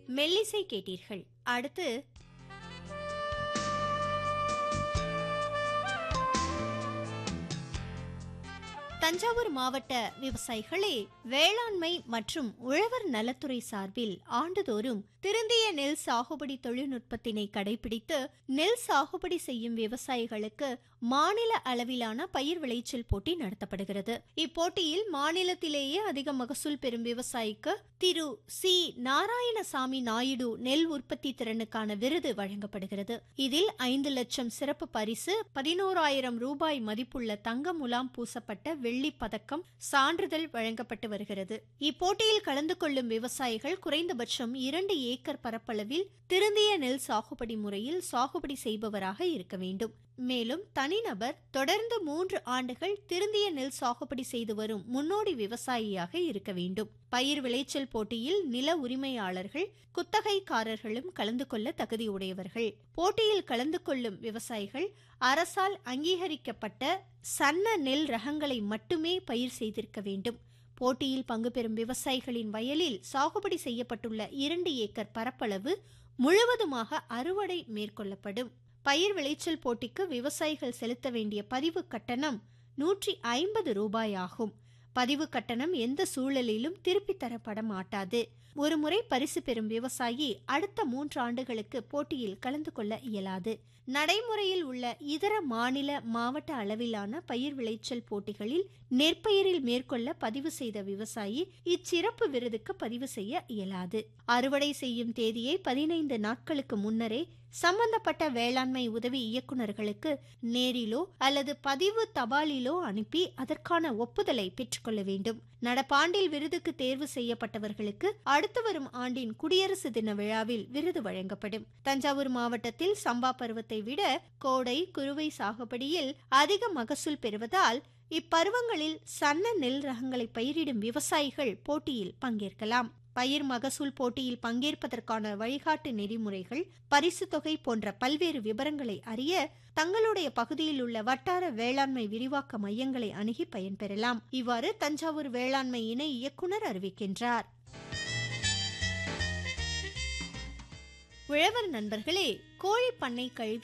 மெல்லிசை கேட்டீர்கள் அடுத்து தஞ்சாவூர் மாவட்ட விவசாயிகளே வேளாண்மை மற்றும் உழவர் நலத்துறை சார்பில் ஆண்டுதோறும் திருந்திய நெல் சாகுபடி தொழில்நுட்பத்தினை கடைபிடித்து நெல் சாகுபடி செய்யும் விவசாயிகளுக்கு மாநில அளவிலான பயிர் விளைச்சல் போட்டி நடத்தப்படுகிறது இப்போட்டியில் மாநிலத்திலேயே அதிக மகசூல் பெறும் விவசாயிக்கு திரு சி நாராயணசாமி நாயுடு நெல் உற்பத்தி திறனுக்கான விருது வழங்கப்படுகிறது இதில் ஐந்து லட்சம் சிறப்பு பரிசு பதினோராயிரம் ரூபாய் மதிப்புள்ள தங்க முலாம் பூசப்பட்ட வெள்ளி பதக்கம் சான்றிதழ் வழங்கப்பட்டு வருகிறது இப்போட்டியில் கலந்து கொள்ளும் விவசாயிகள் குறைந்தபட்சம் இரண்டு ஏக்கர் பரப்பளவில் திருந்திய நெல் சாகுபடி முறையில் சாகுபடி செய்பவராக இருக்க வேண்டும் மேலும் தனிநபர் தொடர்ந்து மூன்று ஆண்டுகள் திருந்திய நெல் சாகுபடி செய்து வரும் முன்னோடி விவசாயியாக இருக்க வேண்டும் பயிர் விளைச்சல் போட்டியில் நில உரிமையாளர்கள் குத்தகைக்காரர்களும் கலந்து கொள்ள தகுதியுடையவர்கள் போட்டியில் கலந்து கொள்ளும் விவசாயிகள் அரசால் அங்கீகரிக்கப்பட்ட சன்ன நெல் ரகங்களை மட்டுமே பயிர் செய்திருக்க வேண்டும் போட்டியில் பங்கு பெறும் விவசாயிகளின் வயலில் சாகுபடி செய்யப்பட்டுள்ள இரண்டு ஏக்கர் பரப்பளவு முழுவதுமாக அறுவடை மேற்கொள்ளப்படும் பயிர் விளைச்சல் போட்டிக்கு விவசாயிகள் செலுத்த வேண்டிய பதிவு கட்டணம் நூற்றி ஐம்பது ரூபாய் ஆகும் பதிவு கட்டணம் எந்த சூழலிலும் திருப்பித் தரப்பட மாட்டாது ஒருமுறை பரிசு பெறும் விவசாயி அடுத்த மூன்று ஆண்டுகளுக்கு போட்டியில் கலந்து கொள்ள இயலாது நடைமுறையில் உள்ள இதர மாநில மாவட்ட அளவிலான பயிர் விளைச்சல் போட்டிகளில் நெற்பயிரில் மேற்கொள்ள பதிவு செய்த விவசாயி இச்சிறப்பு விருதுக்கு பதிவு செய்ய இயலாது அறுவடை செய்யும் தேதியை பதினைந்து நாட்களுக்கு முன்னரே சம்பந்தப்பட்ட வேளாண்மை உதவி இயக்குநர்களுக்கு நேரிலோ அல்லது பதிவு தபாலிலோ அனுப்பி அதற்கான ஒப்புதலை பெற்றுக்கொள்ள வேண்டும் நடப்பாண்டில் விருதுக்கு தேர்வு செய்யப்பட்டவர்களுக்கு அடுத்து வரும் ஆண்டின் குடியரசு தின விழாவில் விருது வழங்கப்படும் தஞ்சாவூர் மாவட்டத்தில் சம்பா பருவத்தை விட கோடை குறுவை சாகுபடியில் அதிக மகசூல் பெறுவதால் இப்பருவங்களில் சன்ன நெல் ரகங்களை பயிரிடும் விவசாயிகள் போட்டியில் பங்கேற்கலாம் பயிர் மகசூல் போட்டியில் பங்கேற்பதற்கான வழிகாட்டு நெறிமுறைகள் பரிசு தொகை போன்ற பல்வேறு விவரங்களை அறிய தங்களுடைய பகுதியில் உள்ள வட்டார வேளாண்மை விரிவாக்க மையங்களை அணுகி பயன்பெறலாம் இவ்வாறு தஞ்சாவூர் வேளாண்மை இணை இயக்குனர் அறிவிக்கின்றார் உழவர் நண்பர்களே கோழி பண்ணை கழிவு